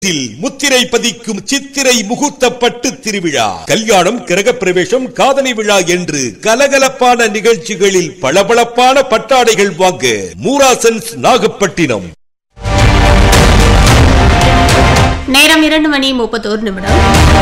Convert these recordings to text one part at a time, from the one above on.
இல் முத்திரை பதிக்கும் சித்திரை முகூர்த்த பட்டு திருவிழா கல்யாணம் கிரகப்பிரவேசம் காதணி விழா என்று கலகலப்பான நிகழ்ச்சிகளில் பளபளப்பான பட்டாடைகள் வாங்க மூராசன்ஸ் நாகப்பட்டினம் நேரம் இரண்டு மணி முப்பத்தோரு நிமிடம்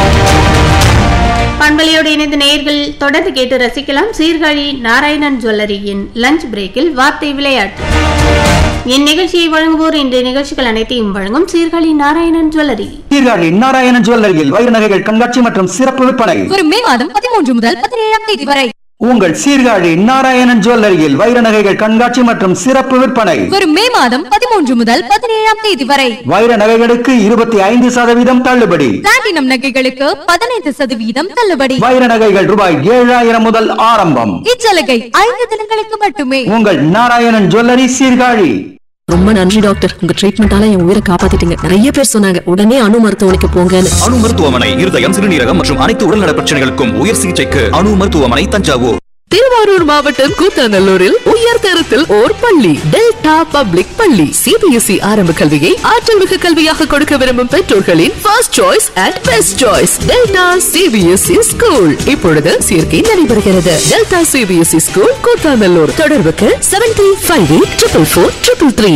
பண்பலையோடு இணைந்த நேயர்கள் தொடர்ந்து கேட்டு ரசிக்கலாம் சீர்காழி நாராயணன் ஜுவல்லரியின் லஞ்ச் பிரேக்கில் வார்த்தை விளையாட்டு இந்நிகழ்ச்சியை வழங்குவோர் இன்றைய நிகழ்ச்சிகள் அனைத்தையும் வழங்கும் சீர்காழி நாராயணன் ஜுவல்லரி சீர்காழி நாராயணன் ஜுவல்லரியில் வைர நகைகள் கண்காட்சி மற்றும் சிறப்பு விற்பனை வரும் மே மாதம் பதிமூன்று முதல் பதினேழாம் தேதி வரை உங்கள் சீர்காழி நாராயணன் ஜுவல்லரியில் வைர நகைகள் கண்காட்சி மற்றும் சிறப்பு விற்பனை வரும் மே மாதம் பதிமூன்று முதல் பதினேழாம் தேதி வரை வைர நகைகளுக்கு இருபத்தி ஐந்து சதவீதம் தள்ளுபடி பிளாட்டினம் நகைகளுக்கு பதினைந்து சதவீதம் தள்ளுபடி வைர நகைகள் ரூபாய் ஏழாயிரம் முதல் ஆரம்பம் இச்சலுகை ஐந்து தினங்களுக்கு மட்டுமே உங்கள் நாராயணன் ஜுவல்லரி சீர்காழி ரொம்ப நன்றி டாக்டர் உங்க ட்ரீட்மெண்டால என் உயிரை காப்பாத்திட்டீங்க நிறைய பேர் சொன்னாங்க உடனே அணு மருத்துவமனைக்கு போங்கன்னு அணு மருத்துவமனை இருதயம் சிறுநீரகம் மற்றும் அனைத்து உடல்நல பிரச்சனைகளுக்கும் உயர் சிகிச்சைக்கு அணு மருத்துவமனை தஞ்சாவூர் திருவாரூர் மாவட்டம் கூத்தாநல்லூரில் உயர் தரத்தில் ஓர் பள்ளி டெல்டா பப்ளிக் பள்ளி சிபிஎஸ்இ ஆரம்ப கல்வியை ஆற்றல் மிகு கல்வியாக கொடுக்க விரும்பும் பெற்றோர்களின் first choice and best choice Delta CBSE school இப்பொழுது சேர்க்கை நடைபெறுகிறது டெல்டா சிபிஎஸ்இ ஸ்கூல் கூத்தாநல்லூர் தொடர்புக்கு seven three five eight triple four triple three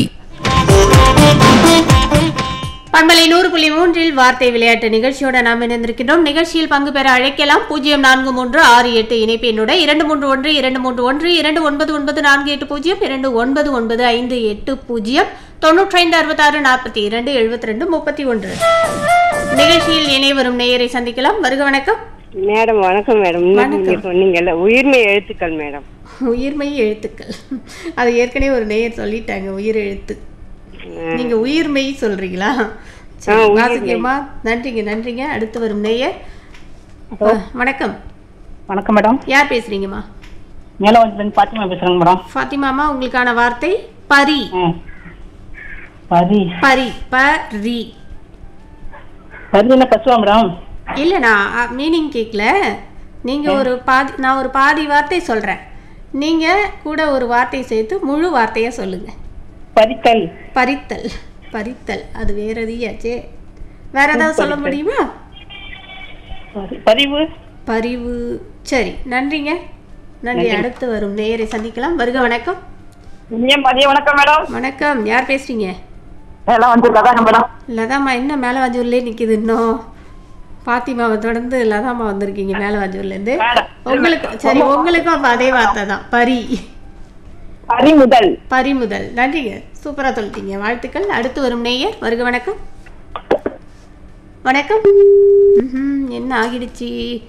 பண்பலை நூறு புள்ளி மூன்றில் வார்த்தை விளையாட்டு நிகழ்ச்சியோட நாம் இணைந்திருக்கின்றோம் நிகழ்ச்சியில் பங்கு பெற அழைக்கலாம் பூஜ்ஜியம் நான்கு மூன்று ஆறு எட்டு இணைப்பு என்னோட இரண்டு மூன்று ஒன்று இரண்டு மூன்று ஒன்று இரண்டு ஒன்பது ஒன்பது நான்கு எட்டு பூஜ்ஜியம் இரண்டு ஒன்பது ஒன்பது ஐந்து எட்டு பூஜ்ஜியம் தொண்ணூற்றி ஐந்து அறுபத்தாறு நாற்பத்தி இரண்டு எழுபத்தி ரெண்டு முப்பத்தி ஒன்று நிகழ்ச்சியில் இணைவரும் நேயரை சந்திக்கலாம் வருக வணக்கம் மேடம் வணக்கம் மேடம் இன்னும் நீங்க சொன்னீங்கல்ல உயிர்மை எழுத்துக்கள் மேடம் உயிர்மை எழுத்துக்கள் அது ஏற்கனவே ஒரு நேயர் சொல்லிட்டாங்க உயிர் எழுத்து நீங்க உயிர்மெய் சொல்றீங்களா சரி, உயிர்மெய். வாசிக்கமா நன்றிங்க நன்றிங்க அடுத்து வரும் நேயர் அஹ், வணக்கம் வணக்கம் மேடம் யார் பேசுறீங்கம்மா மேலவஞ்சிலேருந்து பாத்திமா பேசுறேங்க மேடம் ஃபாத்திமாமா உங்களுக்கான வார்த்தை பரி ம் பரி பரி பரி பரி என்ன கசுவா மேடம் இல்ல நான் மீனிங் கேட்கல நீங்க ஒரு பாதி நான் ஒரு பாதி வார்த்தை சொல்றேன் நீங்க கூட ஒரு வார்த்தை சேர்த்து முழு வார்த்தையா சொல்லுங்க பரித்தல் பறித்தல் பறித்தல் அது வேற எதையாச்சே வேற ஏதாவது சொல்ல முடியுமா பரி- பரிவு பரிவு சரி நன்றிங்க நன்றி அடுத்து வரும் நேயரை சந்திக்கலாம் வருக வணக்கம் இனிய மதிய வணக்கம் மேடம் வணக்கம் யார் பேசுறீங்க எல்லாம் வந்து லதாங்க மேடம் லதாமா என்ன மேலே வாஞ்சூர்லேயே நிற்கிது இன்னும் பாத்திமாவை தொடர்ந்து லதாமா வந்திருக்கீங்க மேலே வாஞ்சூர்லேருந்து மேடம். உங்களுக்கு சரி உங்களுக்கும் அப்ப அதே வார்த்தை தான் பரி பறிமுதல் பறிமுதல் நன்றிங்க சூப்பரா சொல்லிட்டீங்க வாழ்த்துக்கள் அடுத்து வரும் நேயர் வருக வணக்கம் வணக்கம் ம்ஹும், என்ன ஆகிடுச்சு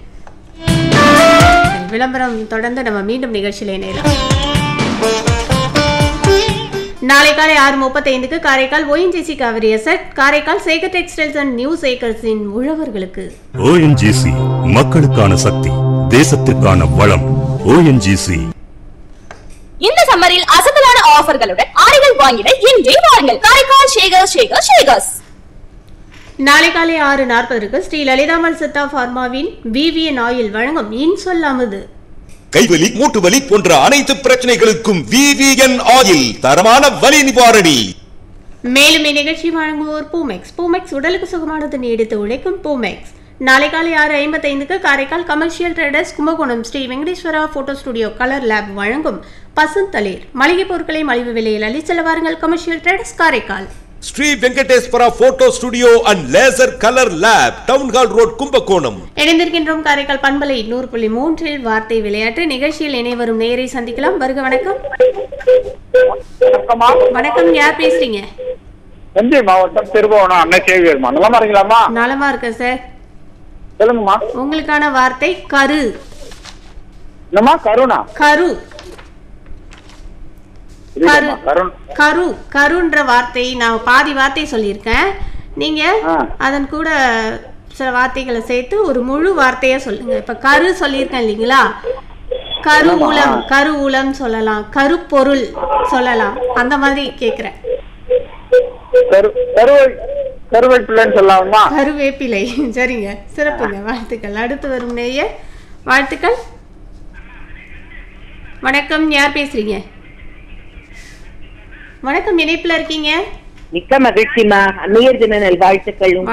விளம்பரம் தொடர்ந்து நம்ம மீண்டும் நிகழ்ச்சியில் இணையலாம் நாளை காலை ஆறு முப்பத்தைந்துக்கு Karaikal ONGC Kaveri asset Karaikal Sekar textiles and new சேகர்ஸின் உழவர்களுக்கு ஓஎன்ஜிசி மக்களுக்கான சக்தி தேசத்திற்கான வளம் ஓஎன்ஜிசி இந்த சம்மரில் அசத்தலான ஆஃபர்களுடன் ஆடைகள் வாங்கிட இன்றே வாருங்கள் காரைக்கால் ஷேகர் ஷேகர் ஷேகர்ஸ் நாளை காலை ஆறு நாற்பதற்கு ஸ்ரீ லலிதாமல் சித்தா ஃபார்மாவின் விவிஎன் ஆயில் வழங்கும் இன்சொல் அமுது கைவலி மூட்டு வலி போன்ற அனைத்து பிரச்சனைகளுக்கும் விவிஎன் ஆயில் தரமான வலி நிவாரணி மேலும் இந்நிகழ்ச்சி வழங்குவோர் பூமெக்ஸ் பூமெக்ஸ் உடலுக்கு சுகமானது நீடித்து உழைக்கும் பூமெக்ஸ் நாளை காலை ஆறு ஐம்பத்தைந்துக்கு Karaikal commercial traders Kumbakonam Sri Venkateswara photo studio colour lab வழங்கும் பசுந்தளிர் மளிகை பொருட்களை மலிவு விலையில் அள்ளிச் செல்ல வாருங்கள் commercial traders Karaikal Sri Venkateswara photo studio and laser colour lab town hall road Kumbakonam இணைந்திருக்கின்றோம் காரைக்கால் பண்பலை நூறு புள்ளி மூன்றில் வார்த்தை விளையாட்டு நிகழ்ச்சியில் இணைவரும் நேரை சந்திக்கலாம் வருக வணக்கம் வணக்கம்மா வணக்கம் யார் பேசுறீங்க தஞ்சை மாவட்டம் திருபுவனம் அன்னை சேவியர்மா நலமா இருக்கீங்களாம்மா நலமா இருக்கேன் சார் சொல்லுங்கம்மா உங்களுக்கான வார்த்தை கரு என்னம்மா கருணா கரு இல்லைம்மா, கருண் கரு கருன்ற வார்த்தை நான் பாதி வார்த்தை சொல்லியிருக்கேன் நீங்க ஆ. அதன் கூட சில வார்த்தைகளை சேர்த்து ஒரு முழு வார்த்தையா சொல்லுங்க இப்ப கரு சொல்லியிருக்கேன் இல்லைங்களா கரு உளம் கரு உளம் சொல்லலாம் கருப்பொருள் சொல்லலாம் அந்த மாதிரி கேக்குறேன் கரு கருவை கருவை பிள்ளைன்னு சொல்லலாமா கருவேப்பிலை சரிங்க சிறப்புங்க வாழ்த்துக்கள் அடுத்து வரும் நேய வாழ்த்துக்கள் வணக்கம் யார் பேசுறீங்க வணக்கம் இணைப்புல இருக்கீங்க மிக்க மகிழ்ச்சிமா அந்நியர் தின நல்வாழ்த்துக்கள்